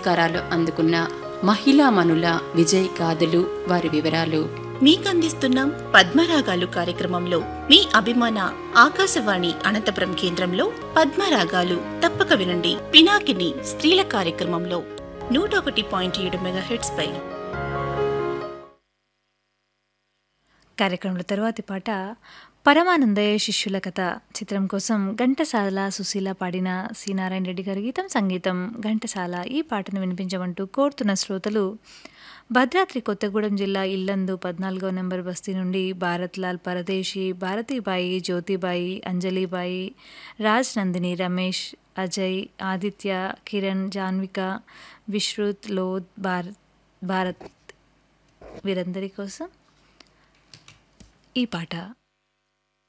పురస్కారాలు అందుకున్న మహిళామణుల విజయ్ గాథలు వారి వివరాలు మీకందిస్తున్నాం పద్మరాగాలు కార్యక్రమంలో మీ అభిమాన ఆకాశవాణి అనంతపురం కేంద్రంలో పద్మరాగాలు తప్పక వినండి పినాకిని స్త్రీల కార్యక్రమంలో నూట ఒకటి పాయింట్ ఏడు మెగాహెట్స్ పై కార్యక్రమంలో తరువాతి పాట పరమానందయ్య శిష్యుల కథ చిత్రం కోసం ఘంటసాల సుశీల పాడిన సి నారాయణ రెడ్డి గారి గీతం సంగీతం ఘంటసాల ఈ పాటను వినిపించమంటూ కోరుతున్న శ్రోతలు భద్రాద్రి కొత్తగూడెం జిల్లా ఇల్లందు పద్నాలుగో నెంబర్ బస్తీ నుండి భారత్లాల్ పరదేశి భారతీబాయి జ్యోతిబాయి అంజలిబాయి రాజ్ నందిని రమేష్ అజయ్ ఆదిత్య కిరణ్ జాన్విక విశ్రుత్ లోద్ భారత్ భారత్ వీరందరి కోసం ఈ పాట